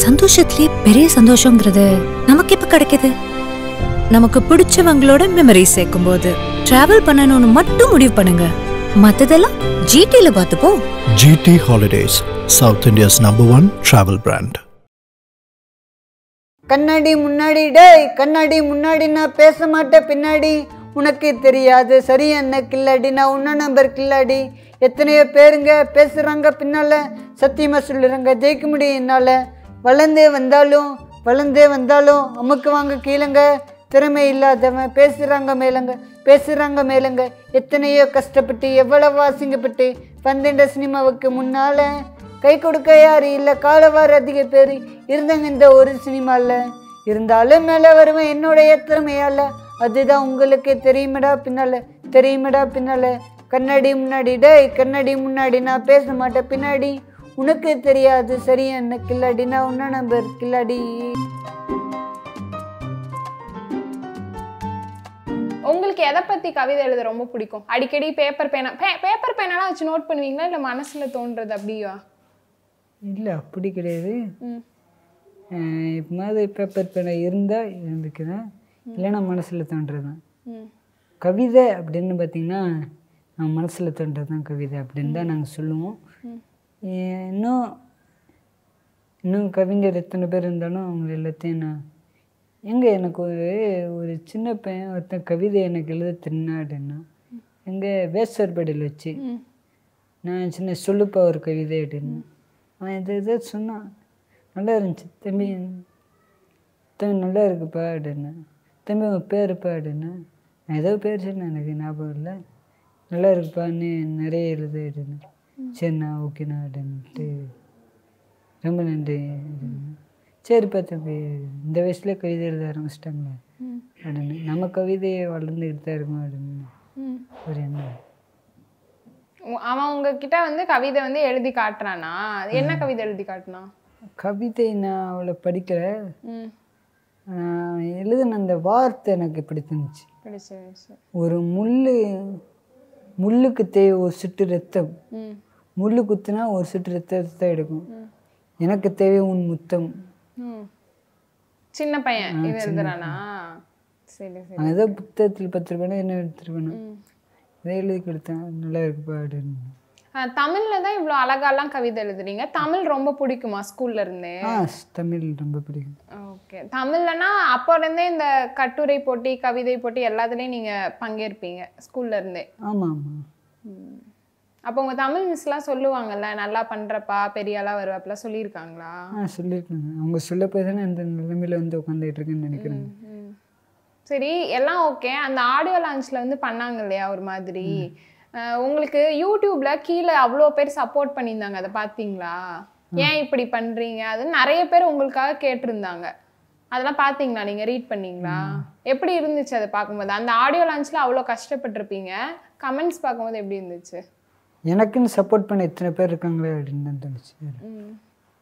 சந்தோஷத்திலே பெரிய சந்தோஷங்கிறது நமக்கு எப்ப கிடைக்குது நமக்கு பிடிச்சவங்களோட மெமரி சேர்க்கும் போது டிராவல் பண்ணணும்னு மட்டும் முடிவு பண்ணுங்க மத்ததெல்லாம் ஜிடில பார்த்துப்போம் GT Holidays, South India's number one travel brand. கண்ணாடி முன்னாடி டேய் கண்ணாடி முன்னாடி நான் பேச மாட்டேன் பின்னாடி உனக்கு தெரியாது சரி என்ன கில்லாடி நான் உன்ன நம்பர் கில்லாடி எத்தனையோ பேருங்க பேசுகிறாங்க பின்னால் சத்தியமாக சொல்லுறாங்க ஜெயிக்க முடியும் என்னால் வளர்ந்தே வந்தாலும் வளர்ந்தே வந்தாலும் அமுக்கு வாங்க கீழங்க திறமை இல்லாதவன் பேசுகிறாங்க மேலங்க பேசுகிறாங்க மேலங்க எத்தனையோ கஷ்டப்பட்டு எவ்வளவு அசிங்கப்பட்டு வந்தேண்ட சினிமாவுக்கு முன்னால் கை கொடுக்க யாரு இல்லை காலவார் அதிக பேர் இருந்தாங்க இந்த ஒரு சினிமாவில் இருந்தாலும் மேலே வருவேன் என்னுடைய திறமையால் அதுதான் உங்களுக்கு தெரியுமடா பின்னால் தெரியுமடா பின்னால் கண்ணாடி முன்னாடி டேய் கண்ணாடி முன்னாடி நான் பேச மாட்டேன் பின்னாடி உனக்கு தெரியாது சரியா என்ன கில்லாடி நான் உன்ன நம்பர் கில்லாடி உங்களுக்கு எதை பத்தி கவிதை எழுத ரொம்ப பிடிக்கும் அடிக்கடி பேப்பர் பேனா பேப்பர் பேனாலாம் வச்சு நோட் பண்ணுவீங்களா இல்ல மனசுல தோன்றது அப்படியா இல்லை அப்படி கிடையாது ம் எப்போது பேப்பர் பேனை இருந்தால் இருந்துக்கிறேன் இல்லைன்னா மனசில் தோன்றதுதான் ம் கவிதை அப்படின்னு பார்த்தீங்கன்னா நம்ம மனசில் தோன்றது தான் கவிதை அப்படின்னு தான் நாங்கள் சொல்லுவோம் ஏ- இன்னும் இன்னும் கவிஞர் எத்தனை பேர் இருந்தாலும் அவங்க எல்லாத்தையும் நான் எங்கே எனக்கு ஒரு ஒரு சின்ன பையன் ஒருத்தன் கவிதை எனக்கு எழுத தெரினா அப்படின்னா எங்கே வேஸ்வர்படியில் வச்சு ம் நான் சின்ன சொல்லுப்பா ஒரு கவிதை அப்படின்னு அவன் இது இதை சொன்னான் நல்லா இருந்துச்சு தம்பி தம்பி நல்லா இருக்குப்பா அப்படின்னு தம்பி உன் பேருப்பா அப்படின்னு நான் ஏதோ பேர் சொன்னேன் எனக்கு ஞாபகம் இல்லை நல்லா இருக்குப்பா நீ நிறைய எழுது அப்படின்னு சரிண்ணா ஓகேண்ணா அப்படின்ட்டு ரொம்ப நன்றி அப்படின்னு சரிப்பா தம்பி இந்த வயசுல கவிதை எழுத ஆரம்பிச்சிட்டாங்களே ம் அப்படின்னு நம்ம கவிதையை வளர்ந்துக்கிட்டு தான் இருக்கோம் அப்படின்னு ம் ஒரு எண்ணம் உ- அவன் உங்ககிட்ட வந்து கவிதை வந்து எழுதி காட்டுறானா என்ன கவிதை எழுதி காட்டுனா கவிதை நான் அவளை படிக்கலை ம் நான் எழுதின அந்த வார்த்தை எனக்கு பிடிச்சிருந்துச்சு பிடிச்சிருந்துச்சு ஒரு முள் முள்ளுக்கு தேவை ஒரு சுட்டு ரத்தம் ம் முள்ளு குத்துனா ஒரு சுட்டு ரத்தத்தை எடுக்கும் எனக்கு தேவை உன் முத்தம் ம் சின்ன பையன் இது எழுதுறானா சரி சரி நான் ஏதோ புத்தகத்தில் பத்து ரூபாய் என்ன எடுத்துருவேன் ம் இதை எழுதி கொடுத்தேன் நல்லா இருக்குப்பா அப்படின்னு ஆ, தமிழ்ல தான் இவ்வளோ அழகாலாம் கவிதை எழுதுறீங்க தமிழ் ரொம்ப பிடிக்குமா ஸ்கூல்ல இருந்தே ஆ தமிழ் ரொம்ப பிடிக்கும் ஓகே தமிழ்லனா அப்போ இருந்தே இந்த கட்டுரை போட்டி கவிதை போட்டி எல்லாத்துலேயும் நீங்க பங்கேற்பீங்க ஸ்கூல்ல இருந்தே ஆமாம் ஆமாம் அப்போ உங்க தமிழ் மிஸ்லாம் சொல்லுவாங்கல்ல நல்லா பண்றப்பா பெரிய ஆளா வருவாப்பெல்லாம் சொல்லியிருக்காங்களா ஆ சொல்லியிருக்காங்க அவங்க சொல்ல போய் தானே அந்த நிலைமையில வந்து உட்காந்துட்டு இருக்கேன்னு நினைக்கிறேன் ம். சரி எல்லாம் ஓகே அந்த ஆடியோ லான்ச்ல வந்து பண்ணாங்க இல்லையா ஒரு மாதிரி அஹ், உங்களுக்கு யூடியூப்ல கீழே அவ்வளோ பேர் சப்போர்ட் பண்ணியிருந்தாங்க அதை பார்த்தீங்களா ஏன் இப்படி பண்றீங்க அது நிறைய பேர் உங்களுக்காக கேட்டிருந்தாங்க அதெல்லாம் பார்த்தீங்களா நீங்க ரீட் பண்ணீங்களா எப்படி இருந்துச்சு அதை பார்க்கும்போது அந்த ஆடியோ லான்ச்ல அவ்வளோ கஷ்டப்பட்டிருப்பீங்க கமெண்ட்ஸ் பார்க்கும்போது எப்படி இருந்துச்சு எனக்குன்னு சப்போர்ட் பண்ண இத்தனை பேர் இருக்காங்களே அப்படின்னு தான் தோணுச்சு ம்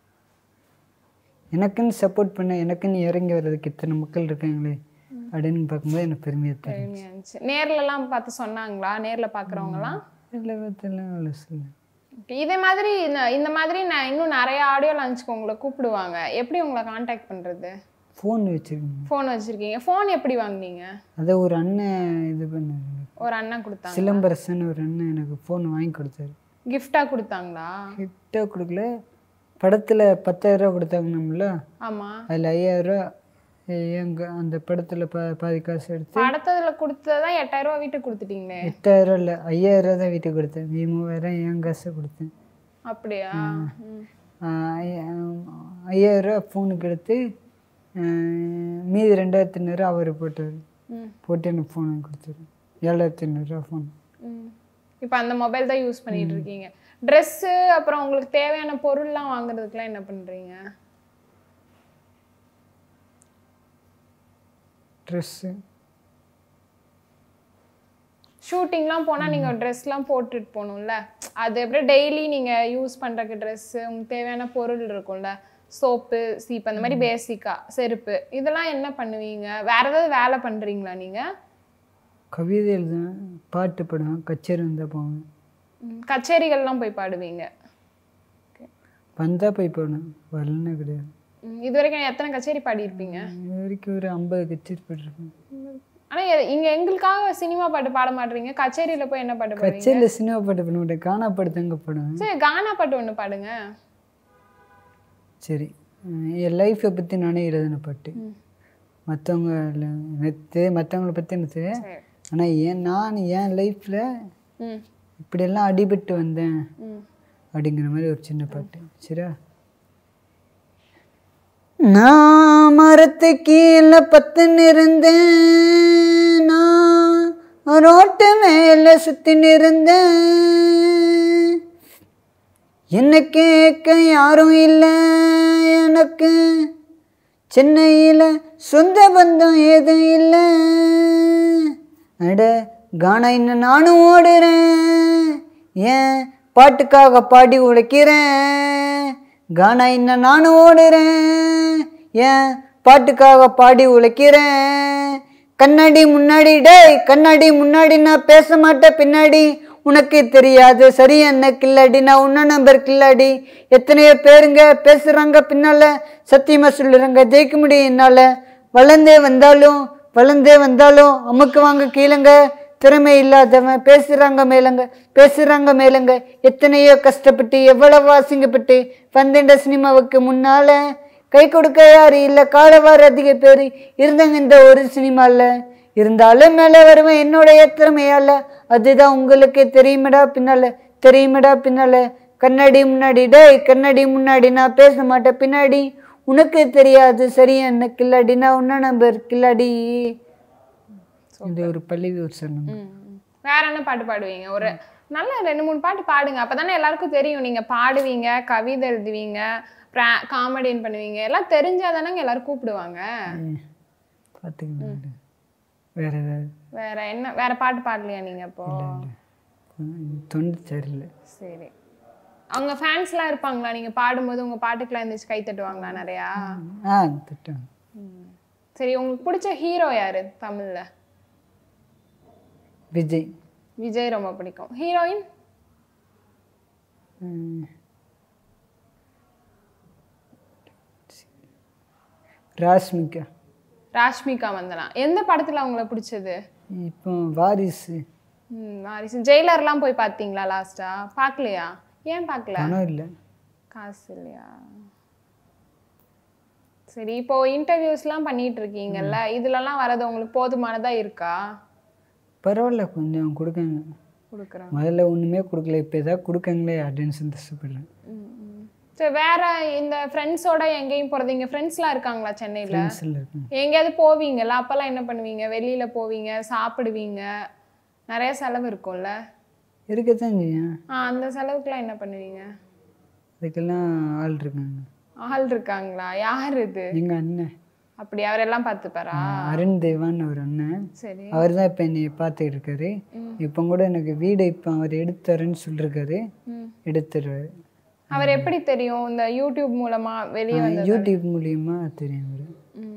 எனக்குன்னு சப்போர்ட் பண்ண எனக்குன்னு இறங்கி வர்றதுக்கு இத்தனை மக்கள் இருக்காங்களே அப்படின்னு பார்க்கும்போது எனக்கு பெருமையாக தெரியும் பெருமையா இருந்துச்சு நேர்லலாம் பார்த்து சொன்னாங்களா நேர்ல பார்க்குறவங்கலாம் இல்லை பார்த்தெல்லாம் அவ்வளோ சொல்ல Okay, இதே மாதிரி இந்த- இந்த மாதிரி நான் இன்னும் நிறைய ஆடியோ லான்ச்சுக்கு உங்களை கூப்பிடுவாங்க எப்படி உங்களை காண்டாக்ட் பண்றது ஃபோன் வச்சுருக்கேன் ஃபோன் வச்சிருக்கீங்க ஃபோன் எப்படி வாங்குனீங்க அதை ஒரு அண்ணன் இது பண்ணாரு ஒரு அண்ணன் கொடுத்தாங்க சிலம்பரசன் ஒரு அண்ணன் எனக்கு ஃபோன் வாங்கி கொடுத்தாரு கிஃப்டா கொடுத்தாங்களா கிட்ட கொடுக்கல படத்தில் பத்தாயிரரூவா கொடுத்தாங்க நம்மள ஆமா அதில் ஐயாயிரரூவா எங்க அந்த படத்தில் பா பாதி காசு எடுத்து படத்துல கொடுத்ததான் எட்டாயிரம் ரூபாய் வீட்டுக்கு கொடுத்துட்டீங்களே எட்டாயிரம் இல்லை ஐயாயிரரூவா தான் வீட்டுக்கு கொடுத்தேன் மீ மூவாயிரம் என் காசை கொடுத்தேன் அப்படியா ம். ஆஹ் ஐ- ஐயாயிரரூவா ஃபோனுக்கு எடுத்து ஆஹ் மீதி ரெண்டாயிரத்தி ஐநூறுரூவா அவர் போட்டார் ம். போட்டு எனக்கு ஃபோன் வாங்கி கொடுத்தாரு ஏழாயிரத்தி ஐநூறுரூவா ஃபோன் ம். இப்போ அந்த மொபைல் தான் யூஸ் பண்ணிட்டு இருக்கீங்க ட்ரெஸ்ஸு அப்புறம் உங்களுக்கு தேவையான பொருள்லாம் வாங்குறதுக்குலாம் என்ன பண்றீங்க ட்ரெஸ்ஸு ஷூட்டிங்லாம் போனால் நீங்கள் ட்ரெஸ்லாம் போட்டுட்டு போகணும்ல அது எப்படி டெய்லி நீங்கள் யூஸ் பண்ணுறக்கு ட்ரெஸ்ஸு உங்களுக்கு தேவையான பொருள் இருக்கும்ல சோப்பு சீப்பு அந்த மாதிரி பேசிக்காக செருப்பு இதெல்லாம் என்ன பண்ணுவீங்க வேற ஏதாவது வேலை பண்ணுறீங்களா நீங்கள் கவிதை எழுதுவேன் பாட்டு பாடுவேன் கச்சேரி வந்தால் போவேன் கச்சேரிகள்லாம் போய் பாடுவீங்க வந்தால் போய் பாடுவேன் வரலன்னா கிடையாது ம், இது வரைக்கும் எத்தனை கச்சேரி பாடியிருப்பீங்க இது வரைக்கும் ஒரு ஐம்பது கச்சேரி போட்டிருக்கேன் ஆனா எ- இங்க எங்களுக்காக சினிமா பாட்டு பாட மாட்டீங்க கச்சேரியில போய் என்ன பாட்டு பாடுவீங்க கச்சேரியில் சினிமா பாட்டு பண்ண மாட்டேன் கானா பாட்டு தாங்க பாடுவேன் சரி கானா பாட்டு ஒண்ணு பாடுங்க சரி அஹ் என் லைஃப்பை பற்றி நானே எழுதின பாட்டு மற்றவங்க எனக்கு மற்றவங்கள பற்றி எனக்கு தெரியும் சரி ஆனால் ஏன் நான் என் லைஃப்பில் ம் இப்படியெல்லாம் அடிபட்டு வந்தேன் ம் அப்படிங்கிற மாதிரி ஒரு சின்ன பாட்டு சரியா நான் மரத்து கீழே பத்துன்னு இருந்தேன் நான் ரோட்டு மேலே சுத்தின்னு இருந்தேன் என்ன கேட்க யாரும் இல்லை எனக்கு சென்னையில் சொந்த பந்தம் எதுவும் இல்லை அட கானா இன்னும் நானும் ஓடுறேன் ஏன் பாட்டுக்காக பாடி உழைக்கிறேன் கானா இன்னும் நானும் ஓடுறேன் ஏன் பாட்டுக்காக பாடி உழைக்கிறேன் கண்ணாடி முன்னாடி டேய் கண்ணாடி முன்னாடி நான் பேச மாட்டேன் பின்னாடி உனக்கு தெரியாது சரி என்ன கில்லாடி நான் உன்ன நம்பர் கில்லாடி எத்தனையோ பேருங்க பேசுறாங்க பின்னால சத்தியமா சொல்லுறாங்க ஜெயிக்க முடியும் என்னால வளர்ந்தே வந்தாலும் வளர்ந்தே வந்தாலும் அமுக்கு வாங்க கீழங்க திறமை இல்லாதவன் பேசுறாங்க மேலங்க பேசுறாங்க மேலங்க எத்தனையோ கஷ்டப்பட்டு எவ்வளவு அசிங்கப்பட்டு வந்தேண்ட சினிமாவுக்கு முன்னால கை கொடுக்க யாரு இல்லை காலவாறு அதிக பேர் இருந்தாங்க இந்த ஒரு சினிமாவில் இருந்தாலும் மேலே வருவேன் என்னுடைய திறமையால அதுதான் உங்களுக்கு தெரியுமடா பின்னால தெரியுமடா பின்னால கண்ணாடி முன்னாடி டேய் கண்ணாடி முன்னாடி நான் பேச மாட்டேன் பின்னாடி உனக்கு தெரியாது சரியா என்ன கில்லாடி நான் உன்ன நம்பர் கில்லாடி இது ஒரு பள்ளி ஒரு சொன்னாங்க ம், ம். வேற என்ன பாட்டு பாடுவீங்க ஒரு நல்ல ரெண்டு மூணு பாட்டு பாடுங்க அப்பதானே எல்லாருக்கும் தெரியும் நீங்க பாடுவீங்க கவிதை எழுதுவீங்க காமெடியன் பண்ணுவீங்க எல்லாம் தெரிஞ்சாதானங்க எல்லாரும் கூப்பிடுவாங்க பார்த்துக்கணும் வேற ஏதாவது வேற என்ன வேற பாட்டு பாடலையா நீங்க அப்போ தொண்டு சரியில்லை சரி அவங்க ஃபேன்ஸ்லாம் இருப்பாங்களா நீங்க பாடும்போது உங்க பாட்டுக்கெல்லாம் இருந்துச்சு கை தட்டுவாங்களா நிறையா ஆ திட்டம் சரி உங்களுக்கு பிடிச்ச ஹீரோ யாரு தமிழ்ல விஜய் விஜய் ரொம்ப பிடிக்கும் ஹீரோயின் ம். ராஷ்மிகா ராஷ்மிகா வந்தனா எந்த படத்துல அவங்கள பிடிச்சது இப்போ வாரிசு ம், வாரிசு ஜெயிலர்லாம் போய் பார்த்தீங்களா லாஸ்டா பார்க்கலையா ஏன் பார்க்கல பணம் இல்லை காசு இல்லையா சரி இப்போ இன்டர்வியூஸ்லாம் பண்ணிட்டு இருக்கீங்கல்ல இதுலலாம் வரது உங்களுக்கு போதுமானதா இருக்கா பரவாயில்ல கொஞ்சம் கொடுக்காங்க கொடுக்குறேன் முதல்ல ஒன்றுமே கொடுக்கல இப்போ ஏதாவது கொடுக்காங்களே அப்படின்னு சந்தோஷப்படுறேன் சரி வேற இந்த ஃப்ரெண்ட்ஸோட எங்கேயும் போறது இங்க ஃப்ரெண்ட்ஸ்லாம் இருக்காங்களா சென்னையில ஃப்ரெண்ட்ஸில் இருக்கேன் எங்கேயாவது போவீங்கல்ல அப்பெல்லாம் என்ன பண்ணுவீங்க வெளியில போவீங்க சாப்பிடுவீங்க நிறைய செலவு இருக்கும்ல இருக்கத்தான் செய்யும் ஆ அந்த செலவுக்குலாம் என்ன பண்ணுவீங்க அதுக்கெல்லாம் ஆள் இருக்காங்க ஆள் இருக்காங்களா யார் இது எங்கள் அண்ணன் அப்படி அவரெல்லாம் பார்த்துப்பாரா அருண் தேவான்னு ஒரு அண்ணன் சரி அவர் தான் இப்போ என்னை பார்த்துக்கிட்டு இருக்காரு இப்போ கூட எனக்கு வீடு இப்போ அவர் எடுத்தாருன்னு சொல்லியிருக்காரு ம். எடுத்துருவாரு அவர் எப்படி தெரியும் இந்த யூடியூப் மூலமா வெளியே வந்து யூடியூப் மூலியமா தெரியும் அவர்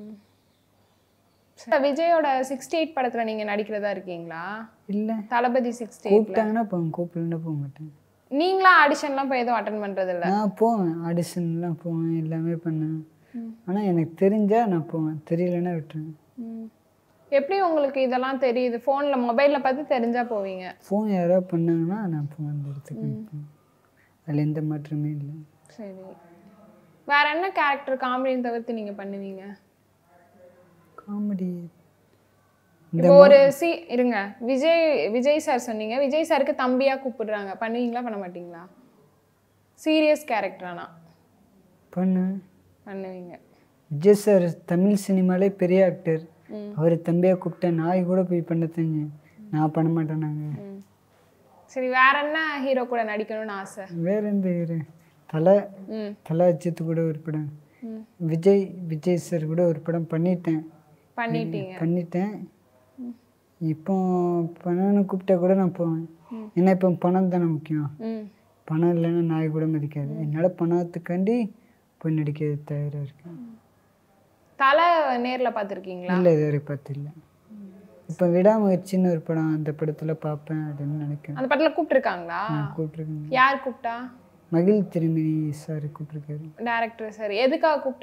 விஜயோட சிக்ஸ்டி எயிட் படத்துல நீங்க நடிக்கிறதா இருக்கீங்களா இல்லை தளபதி சிக்ஸ்டி எயிட் கூப்பிட்டாங்கன்னா போவேன் கூப்பிடலன்னா போக மாட்டேன் நீங்களா ஆடிஷன்லாம் போய் எதுவும் அட்டன் பண்றது இல்ல நான் போவேன் ஆடிஷன்லாம் போவேன் எல்லாமே பண்ணேன் ஆனால் எனக்கு தெரிஞ்சா நான் போவேன் தெரியலன்னா விட்டுருவேன் ம். எப்படி உங்களுக்கு இதெல்லாம் தெரியுது ஃபோன்ல மொபைல்ல பார்த்து தெரிஞ்சா போவீங்க ஃபோன் யாராவது பண்ணாங்கன்னா நான் போவேன் அந்த இடத்துக்கு போவேன். அதில் எந்த மாற்றமே இல்லை சரி வேற என்ன கேரக்டர் காமெடியும் தவிர்த்து நீங்க பண்ணுவீங்க காமெடி இப்போ ஒரு சி இருங்க விஜய் விஜய் சார் சொன்னீங்க விஜய் சாருக்கு தம்பியா கூப்பிடுறாங்க பண்ணுவீங்களா பண்ண மாட்டீங்களா சீரியஸ் கேரக்டர் ஆனா பண்ணுவேன் பண்ணுவீங்க விஜய் சார் தமிழ் சினிமாலே பெரிய ஆக்டர் அவர் தம்பியாக கூப்பிட்டேன் நாய் கூட போய் பண்ண தெரிஞ்சு நான் பண்ண மாட்டேன் நாங்கள் ம். சரி வேற என்ன ஹீரோ கூட நடிக்கணும்னு ஆசை வேற எந்த ஹீரோ தலை ம் தலை அஜித் கூட ஒரு படம் ம். விஜய் விஜய் சார் கூட ஒரு படம் பண்ணிட்டேன் பண்ணிட்டீங்க பண்ணிட்டேன் இப்போ பணம்னு கூப்பிட்டா கூட நான் போவேன் ஏன்னா இப்போ பணம் தானே முக்கியம் ம் பணம் இல்லைன்னா நாய் கூட மதிக்காது என்னால் பணத்துக்காண்டி போய் நடிக்க தயாராக இருக்கேன் தலை நேர்ல பார்த்துருக்கீங்களா இல்லை இது வரைக்கும் பார்த்து இல்லை இப்போ விடாமுயற்சின்னு ஒரு படம் அந்த படத்தில் பார்ப்பேன் அப்படின்னு நினைக்கிறேன் அந்த படத்துல கூப்பிட்டுருக்காங்களா கூப்பிட்ருக்கேங்க யார் கூப்பிட்டா மகிழ் திருமணி சார் கூப்பிட்ருக்காரு டேரக்டர் சார் எதுக்காக கூப்பிட்டாங்க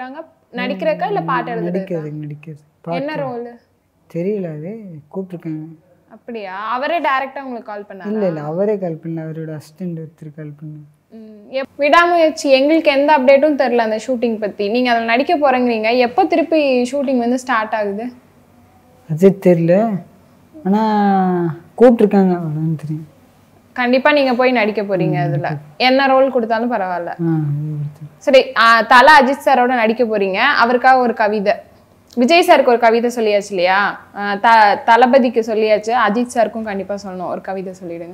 நடிக்கிறக்கா இல்ல பாட்டு எழுதுறதுக்கா நடிக்கிறது நடிக்கிறது பா என்ன ரோல் தெரியல அது கூப்பிட்ருக்காங்க அப்படியா அவரே டைரக்டா உங்களுக்கு கால் பண்ணாரு இல்லை இல்லை அவரே கால் பண்ணல அவரோட அசிஸ்டண்ட் ஒருத்தர் கால் பண்ணாங்க ம், எப்- விடாமுயற்சி எங்களுக்கு எந்த அப்டேட்டும் தெரில அந்த ஷூட்டிங் பத்தி நீங்க அதில் நடிக்க போறேங்கிறீங்க எப்போ திருப்பி ஷூட்டிங் வந்து ஸ்டார்ட் ஆகுது அது தெரியல ஆனால் கூப்பிட்ருக்காங்க அவ்வளோதான் தெரியும் கண்டிப்பா நீங்க போய் நடிக்க போறீங்க அதுல என்ன ரோல் கொடுத்தாலும் பரவாயில்ல ஆ அது ஒருத்தர் சரி ஆ, தல அஜித் சாரோட நடிக்க போறீங்க அவருக்காக ஒரு கவிதை விஜய் சாருக்கு ஒரு கவிதை சொல்லியாச்சு இல்லையா ஆ, த தளபதிக்கு சொல்லியாச்சு அஜித் சாருக்கும் கண்டிப்பா சொல்லணும் ஒரு கவிதை சொல்லிடுங்க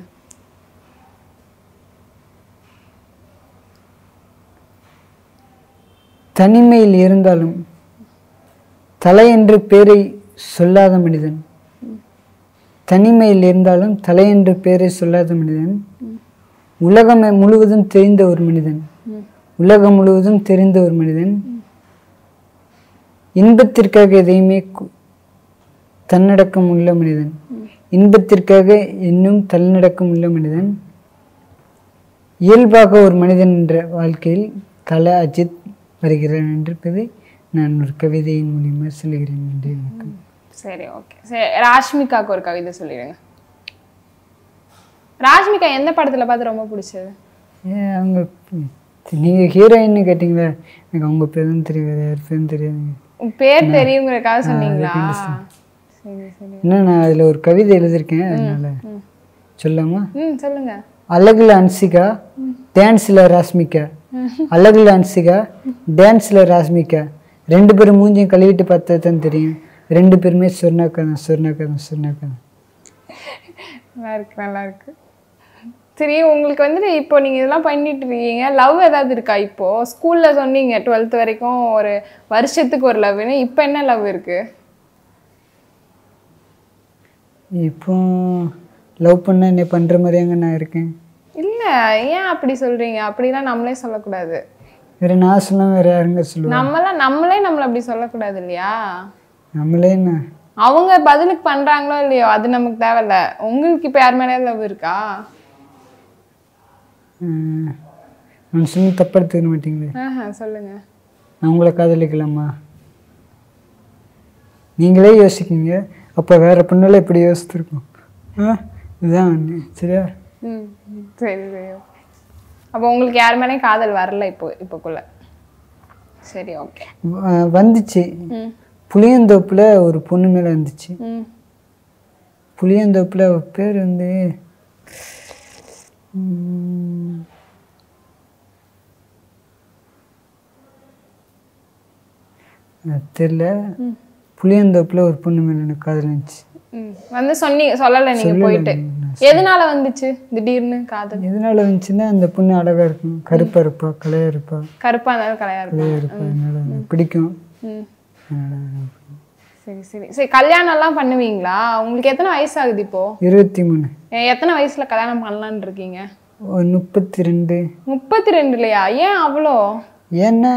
தனிமையில் இருந்தாலும் தலை என்று பேரை சொல்லாத மனிதன் தனிமையில் இருந்தாலும் தலை என்று பேரை சொல்லாத மனிதன் உலகம் முழுவதும் தெரிந்த ஒரு மனிதன் உலகம் முழுவதும் தெரிந்த ஒரு மனிதன் இன்பத்திற்காக எதையுமே கு- தன்னடக்கம் உள்ள மனிதன் இன்பத்திற்காக இன்னும் தன்னடக்கம் உள்ள மனிதன் இயல்பாக ஒரு மனிதன் என்ற வாழ்க்கையில் தல அஜித் வருகிறான் என்றிருப்பதை நான் ஒரு கவிதையின் மூலியமாக சொல்லுகிறேன் என்று எனக்கு சரி ஓகே சரி ராஷ்மிகாக்கு ஒரு கவிதை சொல்லிடுங்க ராஷ்மிகா எந்த படத்துல பார்த்து ரொம்ப பிடிச்சது ஏன் அவங்க நீங்கள் ஹீரோயின்னு கேட்டிங்களா எனக்கு அவங்க பேரும் தெரியாது யார் பேரும் தெரியாதுங்க உன் பேர் தெரியுங்கிறதுக்காக சொன்னீங்களா சரி சரி ஏன்னா நான் அதில் ஒரு கவிதை எழுதியிருக்கேன் அதனால சொல்லாமா ம் சொல்லுங்க அழகுல அன்சிகா டான்ஸில் ராஸ்மிகா அழகுல அன்சிகா டான்ஸில் ராஸ்மிகா ரெண்டு பேரும் மூஞ்சியும் கழுவிட்டு பார்த்தா தான் தெரியும் ரெண்டு பேருமே சொர்ணாக்கா தான் சொர்ணாக்கா தான் சொர்ணாக்கா தான் நல்லா இருக்கு நல்லா இருக்கு சரி உங்களுக்கு வந்துட்டு இப்போ நீங்க இதெல்லாம் பண்ணிட்டு இருக்கீங்க லவ் ஏதாவது இருக்கா இப்போ ஸ்கூல்ல சொன்னீங்க டுவெல்த் வரைக்கும் ஒரு வருஷத்துக்கு ஒரு லவ்னு இப்போ என்ன லவ் இருக்கு இப்போ லவ் பண்ண என்ன பண்ணுற மாதிரியாங்க நான் இருக்கேன் இல்ல ஏன் அப்படி சொல்றீங்க அப்படிலாம் நம்மளே சொல்லக்கூடாது வேற நான் சொன்னா வேற யாருங்க சொல்லுவேன் நம்மளாம் நம்மளே நம்மள அப்படி சொல்லக்கூடாது இல்லையா நம்மளே என்ன அவங்க பதிலுக்கு பண்றாங்களோ இல்லையோ அது நமக்கு தேவையில்ல உங்களுக்கு இப்போ யார் மேலே லவ் இருக்கா ஆஹ், நான் சொன்ன தப்பா எடுத்துக்க மாட்டீங்களே ஆஹா, சொல்லுங்க நான் உங்களை காதலிக்கலாமா நீங்களே யோசிக்கீங்க அப்போ வேற பொண்ணெல்லாம் எப்படி யோசிச்சிருக்கோம் ஆ இதுதான் ஒண்ணு. சரியா ம் ம், சரி சரி அப்போ உங்களுக்கு யார் மேலேயும் காதல் வரல இப்போ இப்போக்குள்ள சரி ஓகே வ- வந்துச்சு ம் புளியந்தோப்புல ஒரு பொண்ணு மேலே வந்துச்சு ம் புளியந்தோப்புல அவ பேர் வந்து ம், அது தெரியல புளியந்தோப்புல ஒரு பொண்ணு மேலே எனக்கு காதல் இருந்துச்சு ம் வந்து சொன்னீங்க சொல்லலை நீங்க போயிட்டு எதனால வந்துச்சு திடீர்னு காதல் எதனால வந்துச்சுன்னா அந்த பொண்ணு அழகா இருக்கும் கருப்பா இருப்பா கலையா இருப்பா கருப்பா இருந்தாலும் கலையா இருக்கும் கலையா இருப்பா அதனால எனக்கு பிடிக்கும் ம் அதனால சரி சரி சரி கல்யாணம் எல்லாம் பண்ணுவீங்களா உங்களுக்கு எத்தனை வயசு ஆகுது இப்போ இருபத்தி மூணு எ- எத்தனை வயசுல கல்யாணம் பண்ணலான்னு இருக்கீங்க ஒரு முப்பத்தி ரெண்டு முப்பத்தி ரெண்டுலையா ஏன் அவ்வளோ ஏன்னா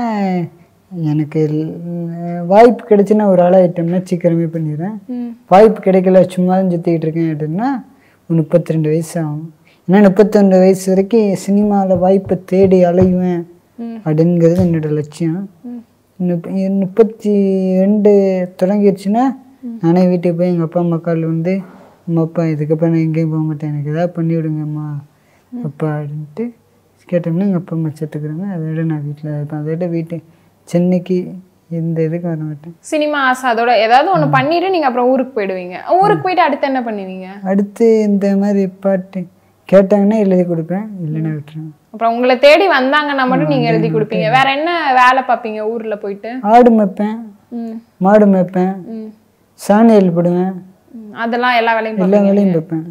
எனக்கு ல்- வாய்ப்பு கிடைச்சுன்னா ஒரு ஆளாயிட்டோம்னா சீக்கிரமே பண்ணிடுறேன் ம் வாய்ப்பு கிடைக்கல சும்மா தான் சுற்றிக்கிட்டு இருக்கேன் அப்படின்னா ஒரு முப்பத்தி ரெண்டு வயசு ஆகும் ஏன்னா முப்பத்தி வயசு வரைக்கும் சினிமாவில் வாய்ப்பை தேடி அலையுவேன் ம். அப்படிங்கிறது என்னோட லட்சியம் ம். முப்ப- முப்பத்தி ரெண்டு தொடங்கிடுச்சுன்னா நானே வீட்டுக்கு போய் எங்கள் அப்பா அம்மா காலில் வந்து அம்மா அப்பா இதுக்கப்புறம் நான் எங்கேயும் போக மாட்டேன் எனக்கு ஏதாவது பண்ணி விடுங்கம்மா அப்பா அப்படின்ட்டு கேட்டோம்னா எங்கள் அப்பா அம்மா சேர்த்துக்கிறாங்க அதை விட நான் வீட்டில் இருப்பேன் அதை விட வீட்டு சென்னைக்கு எந்த இதுக்கு வர மாட்டேன் சினிமா ஆசை அதோட ஏதாவது ஒண்ணு பண்ணிட்டு நீங்க அப்புறம் ஊருக்கு போயிடுவீங்க ஊருக்கு போயிட்டு அடுத்து என்ன பண்ணுவீங்க அடுத்து இந்த மாதிரி பாட்டு கேட்டாங்கன்னா எழுதி கொடுப்பேன் இல்லைன்னா விட்டுருவேன் அப்புறம் உங்களை தேடி வந்தாங்கன்னா மட்டும் நீங்க எழுதி கொடுப்பீங்க வேற என்ன வேலை பார்ப்பீங்க ஊர்ல போயிட்டு ஆடு மேய்ப்பேன் ம் மாடு மேய்ப்பேன் ம் சாணி எழுப்பிடுவேன் ம். அதெல்லாம் எல்லா வேலையும் எல்லா பார்ப்பீங்க வேலையும் பார்ப்பேன்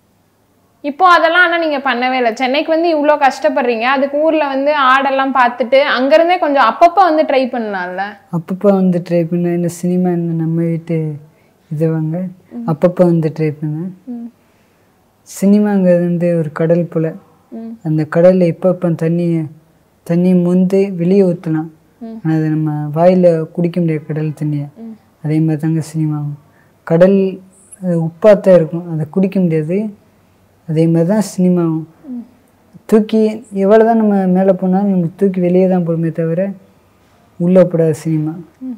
இப்போ அதெல்லாம் ஆனா நீங்க பண்ணவே இல்லை சென்னைக்கு வந்து இவ்ளோ கஷ்டப்படுறீங்க அதுக்கு ஊர்ல வந்து ஆடெல்லாம் பார்த்துட்டு அங்க இருந்தே கொஞ்சம் அப்பப்ப வந்து ட்ரை பண்ணலாம்ல அப்பப்போ வந்து ட்ரை பண்ணேன் இந்த சினிமா இந்த நம்ம வீட்டு இது வாங்க அப்பப்போ வந்து ட்ரை பண்ணேன் ம். சினிமாங்கிறது வந்து ஒரு கடல் போல் ம். அந்த கடலில் எப்பப்போ தண்ணி தண்ணி முந்து வெளியே ஊற்றலாம் ஆனால் அது நம்ம வாயில் குடிக்க முடியாது கடல் தண்ணியை அதே மாதிரி தாங்க சினிமாவும் கடல் அது உப்பாக தான் இருக்கும் அதை குடிக்க முடியாது அதே மாதிரி தான் சினிமாவும் தூக்கி எவ்வளோ தான் நம்ம மேலே போனாலும் நம்ம தூக்கி வெளியே தான் போடுமே தவிர உள்ளப்படாத சினிமா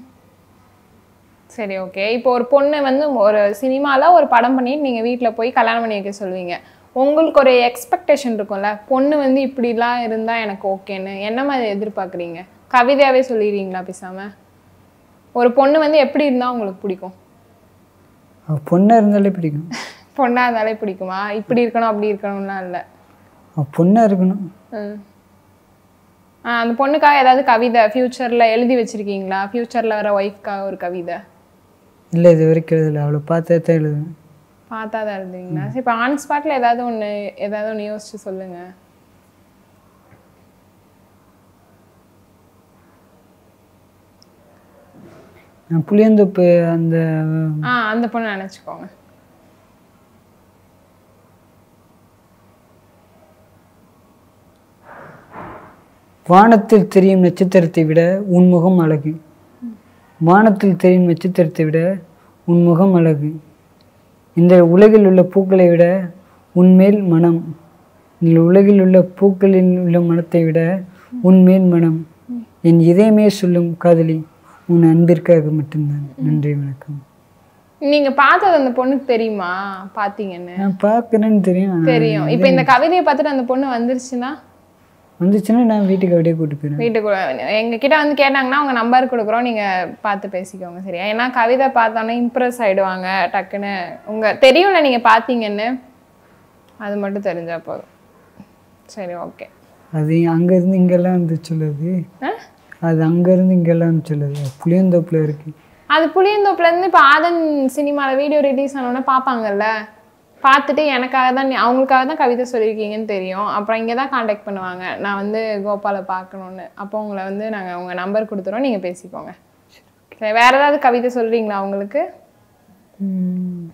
சரி ஓகே இப்போ ஒரு பொண்ணு வந்து ஒரு சினிமால ஒரு படம் பண்ணிட்டு நீங்க வீட்ல போய் கல்யாணம் பண்ணி வைக்க சொல்லுவீங்க உங்களுக்கு ஒரு எக்ஸ்பெக்டேஷன் இருக்கும்ல பொண்ணு வந்து இப்படிலாம் இருந்தா எனக்கு ஓகேன்னு என்ன மாதிரி எதிர்பார்க்குறீங்க கவிதையாவே சொல்லிடுறீங்களா பேசாம ஒரு பொண்ணு வந்து எப்படி இருந்தா உங்களுக்கு பிடிக்கும் அவ பொண்ணாக இருந்தாலே பிடிக்கும் பொண்ணா இருந்தாலே பிடிக்குமா இப்படி இருக்கணும் அப்படி இருக்கணும்லாம் இல்லை அவ பொண்ணாக இருக்கணும் ம். ஆ, அந்த பொண்ணுக்காக ஏதாவது கவிதை ஃப்யூச்சரில் எழுதி வச்சிருக்கீங்களா ஃப்யூச்சரில் வர ஒய்ஃப்காக ஒரு கவிதை இல்லை இது வரைக்கும் எழுதலை அவளை பார்த்தா தான் எழுதுவேன் பார்த்தா தான் எழுதுவீங்களா சரி இப்போ ஆன் ஸ்பாட்டில் ஏதாவது ஒன்று ஏதாவது ஒன்று யோசிச்சு சொல்லுங்க நான் புளியந்தோப்பு அந்த ஆ அந்த பொண்ணு நினச்சிக்கோங்க வானத்தில் தெரியும் நட்சத்திரத்தை விட உன் முகம் அழகு வானத்தில் தெரியும் நட்சத்திரத்தை விட உன் முகம் அழகு இந்த உலகில் உள்ள பூக்களை விட உன்மேல் மனம் இந்த உலகில் உள்ள பூக்களில் உள்ள மனத்தை விட உன்மேல் மனம் என் இதயமே சொல்லும் காதலி உன் அன்பிற்காக மட்டும்தான் நன்றி வணக்கம் நீங்க பார்த்தது அந்த பொண்ணுக்கு தெரியுமா பார்த்தீங்கன்னு நான் பார்க்குறேன்னு தெரியும் ஆனா தெரியும் இப்போ இந்த கவிதையை பார்த்துட்டு அந்த பொண்ணு வந்துருச்சுன்னா வந்துச்சுன்னா நான் வீட்டுக்கு அப்படியே கூட்டு போயிடுவேன் வீட்டுக்கு எங்க கிட்ட வந்து கேட்டாங்கன்னா உங்க நம்பர் கொடுக்குறோம் நீங்க பார்த்து பேசிக்கோங்க சரியா ஏன்னா கவிதை பார்த்தோன்னே இம்ப்ரெஸ் ஆயிடுவாங்க டக்குன்னு உங்க தெரியும்ல நீங்க பார்த்தீங்கன்னு அது மட்டும் தெரிஞ்சா போதும் சரி ஓகே அது அங்கேருந்து இங்கெல்லாம் வந்து சொல்லுது அது அங்கேருந்து இங்கெல்லாம் வந்து சொல்லுது புளியந்தோப்பில் இருக்கு அது புளியந்தோப்புல இருந்து இப்போ ஆதன் சினிமாவில் வீடியோ ரிலீஸ் ஆனோடனே பார்ப்பாங்கல்ல பார்த்துட்டு எனக்காக தான் நீ- அவங்களுக்காக தான் கவிதை சொல்லியிருக்கீங்கன்னு தெரியும் அப்புறம் இங்கே தான் காண்டாக்ட் பண்ணுவாங்க நான் வந்து கோபாலை பார்க்கணுன்னு அப்போ உங்களை வந்து நாங்கள் உங்கள் நம்பர் கொடுத்துறோம் நீங்கள் பேசிக்கோங்க சரி வேற ஏதாவது கவிதை சொல்கிறீங்களா அவங்களுக்கு ம்.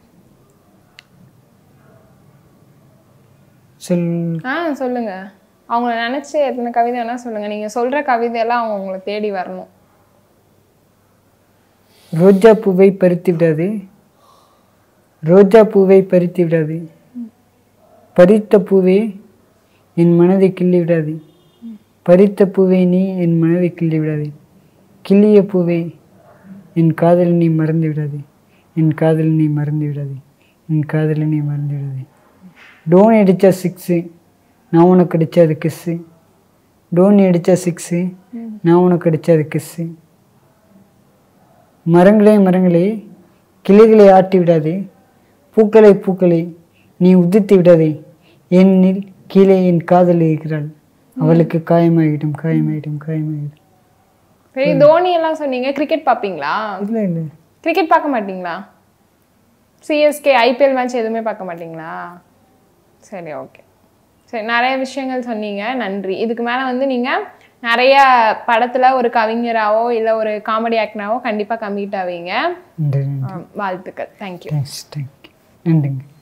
சொல் ஆ சொல்லுங்க அவங்கள நினச்சி எத்தனை கவிதை வேணால் சொல்லுங்கள் நீங்கள் சொல்கிற கவிதையெல்லாம் அவங்க உங்களை தேடி வரணும் ரோஜா பூவை பறித்து விடாது ரோஜா பூவை பறித்து விடாது பறித்த பூவே என் மனதை கிள்ளி விடாது பறித்த பூவை நீ என் மனதை கிள்ளி விடாது கிள்ளிய பூவே என் காதல் நீ மறந்து விடாது என் காதல் நீ மறந்து விடாது என் காதலை நீ மறந்து விடாது டோனி அடித்தா சிக்ஸு நான் உனக்கு அடித்தா அது கிஸ்ஸு டோனி அடித்தா சிக்ஸு நான் உனக்கு அடித்தா அது கிஸ்ஸு மரங்களே மரங்களே கிளைகளை ஆட்டி விடாதே பூக்களை பூக்களை நீ உதிர்த்து விடாதே ஏனெனில் கீழே என் காதல் இருக்கிறாள் அவளுக்கு காயமாகிடும் காயமாகிடும் காயமாகிடும் சரி தோனி எல்லாம் சொன்னீங்க கிரிக்கெட் பார்ப்பீங்களா இல்லை இல்லை கிரிக்கெட் பார்க்க மாட்டீங்களா சிஎஸ்கே ஐபிஎல் மேட்ச் எதுவுமே பார்க்க மாட்டீங்களா சரி ஓகே சரி நிறைய விஷயங்கள் சொன்னீங்க நன்றி இதுக்கு மேலே வந்து நீங்கள் நிறைய படத்தில் ஒரு கவிஞராவோ இல்லை ஒரு காமெடி ஆக்டராவோ கண்டிப்பாக கம்மிட் ஆவீங்க நன்றி ஆம், வாழ்த்துக்கள் தேங்க்யூ தேங்க்ஸ் தேங்க்யூ நன்றிங்க